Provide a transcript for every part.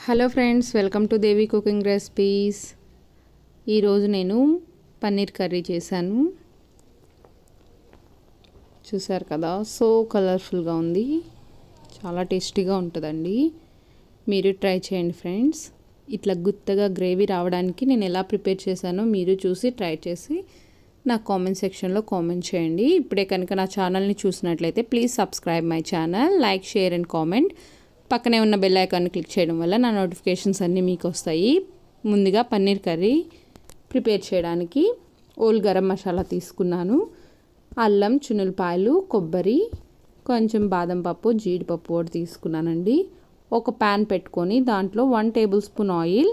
hello friends welcome to Devi cooking recipes ఈరోజు నేను paneer curry చేశాను చూసారు కదా సో కలర్ఫుల్గా ఉంది చాలా టేస్టీగా ఉంటుందండి మీరు ట్రై చేయండి ఫ్రెండ్స్ ఇట్లా గుత్తగా గ్రేవీ రావడానికి నేను ఎలా ప్రిపేర్ చేశానో మీరు చూసి ట్రై చేసి నా కామెంట్ సెక్షన్లో కామెంట్ చేయండి ఇప్పుడే కనుక నా ఛానల్ని చూసినట్లయితే please subscribe my channel like share and comment పక్కనే ఉన్న బెల్ ఐకాన్ని క్లిక్ చేయడం వల్ల నా నోటిఫికేషన్స్ అన్నీ మీకు వస్తాయి ముందుగా పన్నీర్ కర్రీ ప్రిపేర్ చేయడానికి ఓల్ గరం మసాలా తీసుకున్నాను అల్లం చునులపాయలు కొబ్బరి కొంచెం బాదం పప్పు జీడిపప్పు కూడా తీసుకున్నానండి ఒక ప్యాన్ పెట్టుకొని దాంట్లో వన్ టేబుల్ స్పూన్ ఆయిల్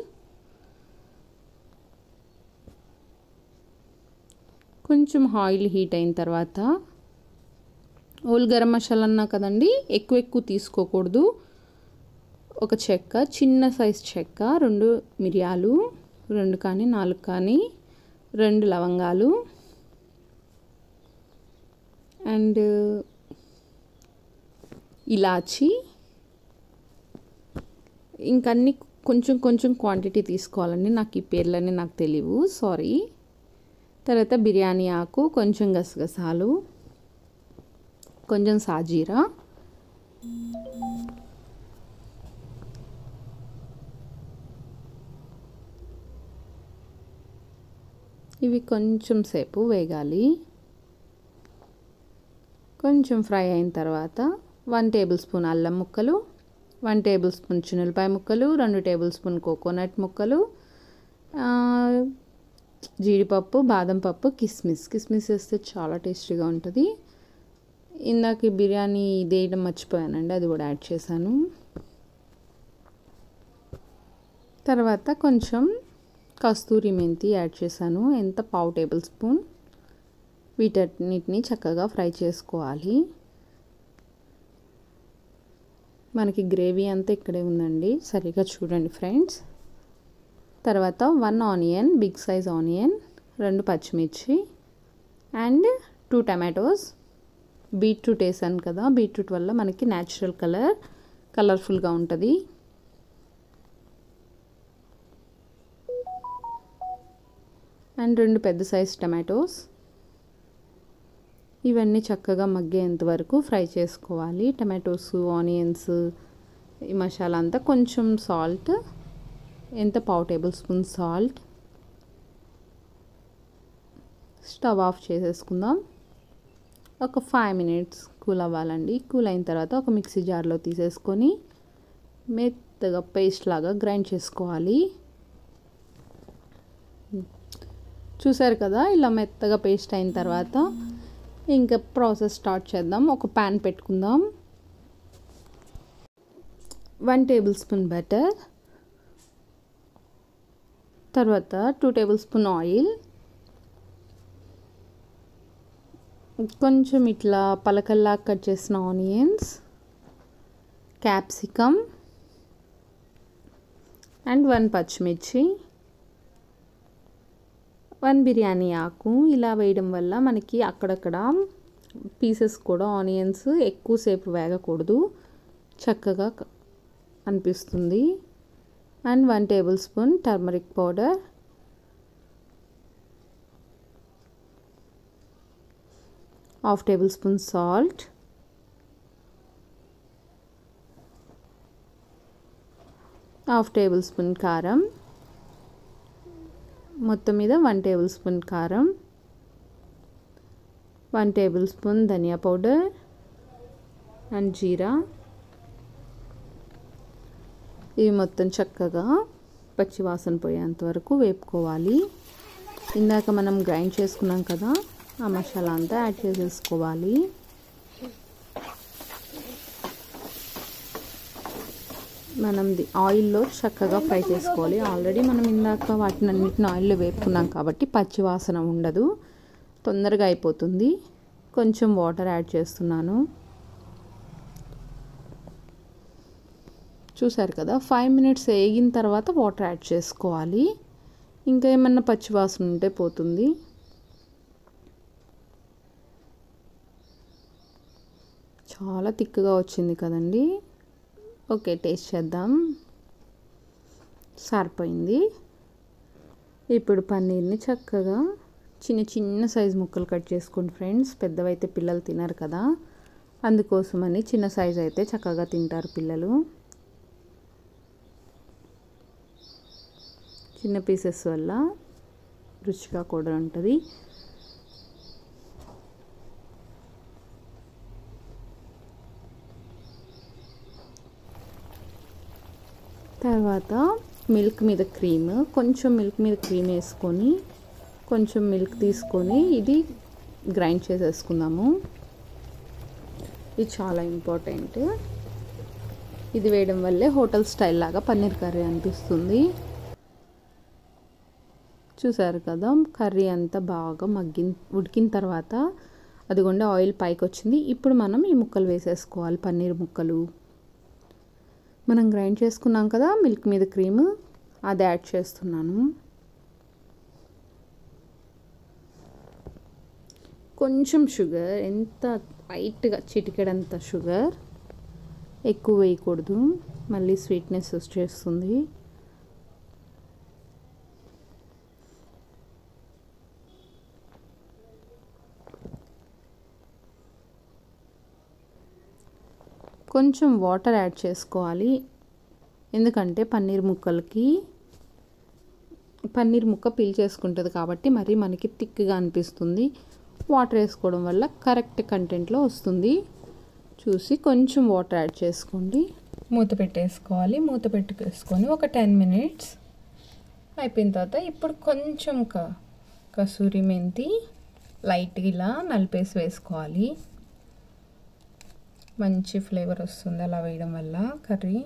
కొంచెం ఆయిల్ హీట్ అయిన తర్వాత ఓల్ గరం మసాలా అన్నా కదండి ఎక్కువ ఎక్కువ తీసుకోకూడదు ఒక చెక్క చిన్న సైజ్ చెక్క రెండు మిరియాలు రెండు కానీ నాలుగు కానీ రెండు లవంగాలు అండ్ ఇలాచి ఇంకన్నీ కొంచెం కొంచెం క్వాంటిటీ తీసుకోవాలండి నాకు ఈ పేర్లన్నీ నాకు తెలియవు సారీ తర్వాత బిర్యానీ ఆకు కొంచెం గసగసాలు కొంచెం సాజీరా ఇవి కొంచెం సేపు వేగాలి కొంచెం ఫ్రై అయిన తర్వాత వన్ టేబుల్ స్పూన్ అల్లం ముక్కలు వన్ టేబుల్ స్పూన్ చిన్నపాయ ముక్కలు రెండు టేబుల్ స్పూన్ కోకోనట్ ముక్కలు జీడిపప్పు బాదం పప్పు కిస్మిస్ కిస్మిస్ వేస్తే చాలా టేస్టీగా ఉంటుంది ఇందాక బిర్యానీ వేయడం మర్చిపోయానండి అది కూడా యాడ్ చేశాను తర్వాత కొంచెం కస్తూరి మెంతి యాడ్ చేశాను ఎంత పావు టేబుల్ స్పూన్ వీటన్నిటిని చక్కగా ఫ్రై చేసుకోవాలి మనకి గ్రేవీ అంతా ఇక్కడే ఉందండి సరిగా చూడండి ఫ్రెండ్స్ తర్వాత one onion big size onion రెండు పచ్చిమిర్చి అండ్ టూ టమాటోస్ బీట్రూట్ వేసాను కదా బీట్రూట్ వల్ల మనకి న్యాచురల్ కలర్ కలర్ఫుల్గా ఉంటుంది అండ్ రెండు పెద్ద సైజ్ టమాటోస్ ఇవన్నీ చక్కగా మగ్గేంత వరకు ఫ్రై చేసుకోవాలి టమాటోస్ ఆనియన్స్ ఈ మసాలా అంతా కొంచెం సాల్ట్ ఎంత పావు tablespoon salt stove off చేసేసుకుందాం ఒక ఫైవ్ మినిట్స్ కూల్ అవ్వాలండి కూల్ అయిన తర్వాత ఒక మిక్సీ జార్లో తీసేసుకొని మెత్తగా పేస్ట్ లాగా గ్రైండ్ చేసుకోవాలి చూసారు కదా ఇలా మెత్తగా పేస్ట్ అయిన తర్వాత ఇంకా ప్రాసెస్ స్టార్ట్ చేద్దాం ఒక ప్యాన్ పెట్టుకుందాం వన్ టేబుల్ స్పూన్ బటర్ తర్వాత టూ టేబుల్ స్పూన్ ఆయిల్ కొంచెం ఇట్లా పలకల్లా కట్ చేసిన ఆనియన్స్ క్యాప్సికమ్ అండ్ వన్ పచ్చిమిర్చి వన్ బిర్యానీ ఆకు ఇలా వేయడం వల్ల మనకి అక్కడక్కడ పీసెస్ కూడా ఆనియన్స్ ఎక్కువసేపు వేగకూడదు చక్కగా అనిపిస్తుంది and one tablespoon turmeric powder half tablespoon salt half tablespoon కారం మొత్తం మీద వన్ టేబుల్ స్పూన్ కారం one tablespoon dhania powder and jeera ఇవి మొత్తం చక్కగా పచ్చివాసన పోయేంత వరకు వేపుకోవాలి ఇందాక మనం గ్రైండ్ చేసుకున్నాం కదా ఆ మసాలా అంతా యాడ్ చేసేసుకోవాలి మనం ఆయిల్లో చక్కగా ఫ్రై చేసుకోవాలి ఆల్రెడీ మనం ఇందాక వాటిని అన్నిటిని ఆయిల్లో వేపుకున్నాం కాబట్టి పచ్చి వాసన ఉండదు తొందరగా అయిపోతుంది కొంచెం వాటర్ యాడ్ చేస్తున్నాను చూసారు కదా ఫైవ్ మినిట్స్ వేగిన తర్వాత వాటర్ యాడ్ చేసుకోవాలి ఇంకా ఏమన్నా పచ్చి వాసన ఉంటే పోతుంది చాలా థిక్గా వచ్చింది కదండి ఓకే టేస్ట్ చేద్దాం సరిపోయింది ఇప్పుడు పన్నీర్ని చక్కగా చిన్న చిన్న సైజు ముక్కలు కట్ చేసుకోండి ఫ్రెండ్స్ పెద్దవైతే పిల్లలు తినరు కదా అందుకోసమని చిన్న సైజు అయితే చక్కగా తింటారు పిల్లలు చిన్న పీసెస్ వల్ల రుచిగా కూడా ఉంటుంది తర్వాత మిల్క్ మీద క్రీమ్ కొంచెం మిల్క్ మీద క్రీమ్ వేసుకొని కొంచెం మిల్క్ తీసుకొని ఇది గ్రైండ్ చేసేసుకుందాము ఇది చాలా ఇంపార్టెంట్ ఇది వేయడం వల్లే హోటల్ స్టైల్ లాగా పన్నీర్ కర్రీ అనిపిస్తుంది చూసారు కదా కర్రీ అంతా బాగా మగ్గిన ఉడికిన తర్వాత అదిగోండి ఆయిల్ పైకి వచ్చింది ఇప్పుడు మనం ఈ ముక్కలు వేసేసుకోవాలి పన్నీర్ ముక్కలు మనం గ్రైండ్ చేసుకున్నాం కదా మిల్క్ మీద క్రీమ్ అది యాడ్ చేస్తున్నాను కొంచెం షుగర్ ఎంత లైట్గా చిటికెడంత షుగర్ ఎక్కువ వేయకూడదు మళ్ళీ స్వీట్నెస్ వచ్చేస్తుంది కొంచెం వాటర్ యాడ్ చేసుకోవాలి ఎందుకంటే పన్నీర్ ముక్కలకి పన్నీర్ ముక్క పీల్చేసుకుంటుంది కాబట్టి మరి మనకి థిక్గా అనిపిస్తుంది వాటర్ వేసుకోవడం వల్ల కరెక్ట్ కంటెంట్లో వస్తుంది చూసి కొంచెం వాటర్ యాడ్ చేసుకోండి మూత పెట్టేసుకోవాలి మూత పెట్టుకేసుకొని ఒక టెన్ మినిట్స్ అయిపోయిన తర్వాత ఇప్పుడు కొంచెం క కసూరి మెంతి లైట్గా ఇలా నలిపేసి వేసుకోవాలి మంచి ఫ్లేవర్ వస్తుంది అలా వేయడం వల్ల కర్రీ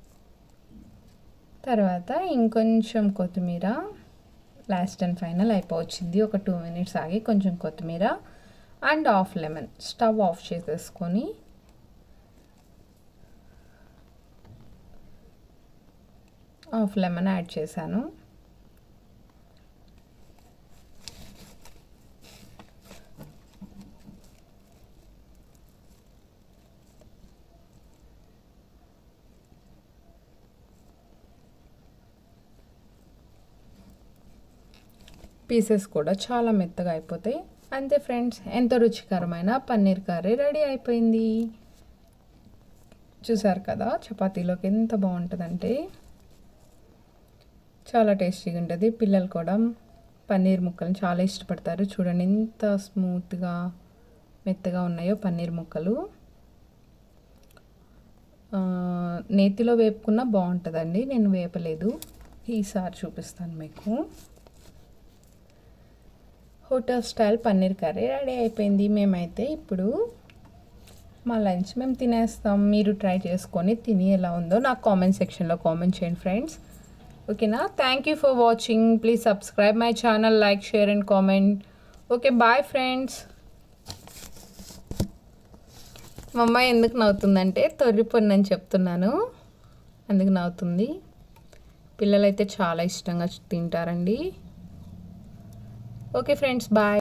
తర్వాత ఇంకొంచెం కొత్తిమీర లాస్ట్ అండ్ ఫైనల్ అయిపోవచ్చింది ఒక టూ మినిట్స్ ఆగి కొంచెం కొత్తిమీర and half lemon stove off చేసేసుకొని హాఫ్ లెమన్ యాడ్ చేశాను పీసెస్ కూడా చాలా మెత్తగా అయిపోతాయి అంతే ఫ్రెండ్స్ ఎంతో రుచికరమైన పన్నీర్ కర్రీ రెడీ అయిపోయింది చూసారు కదా చపాతీలోకి ఎంత బాగుంటుందంటే చాలా టేస్టీగా ఉంటుంది పిల్లలు కూడా పన్నీర్ ముక్కలు చాలా ఇష్టపడతారు చూడండి ఎంత స్మూత్గా మెత్తగా ఉన్నాయో పన్నీర్ ముక్కలు నేతిలో వేపుకున్నా బాగుంటుందండి నేను వేపలేదు ఈసారి చూపిస్తాను మీకు hotel style paneer curry ready అయిపోయింది మేమైతే ఇప్పుడు మా లంచ్ మేము తినేస్తాం మీరు ట్రై చేసుకొని తిని ఎలా ఉందో నాకు కామెంట్ సెక్షన్లో కామెంట్ చేయండి ఫ్రెండ్స్ ఓకేనా thank you for watching please subscribe my channel like share and comment okay bye friends మా అమ్మాయి ఎందుకు నవ్వుతుందంటే తొర్రిపొన్ను అని చెప్తున్నాను అందుకు నవ్వుతుంది పిల్లలైతే చాలా ఇష్టంగా తింటారండి ఓకే ఫ్రెండ్స్ బాయ్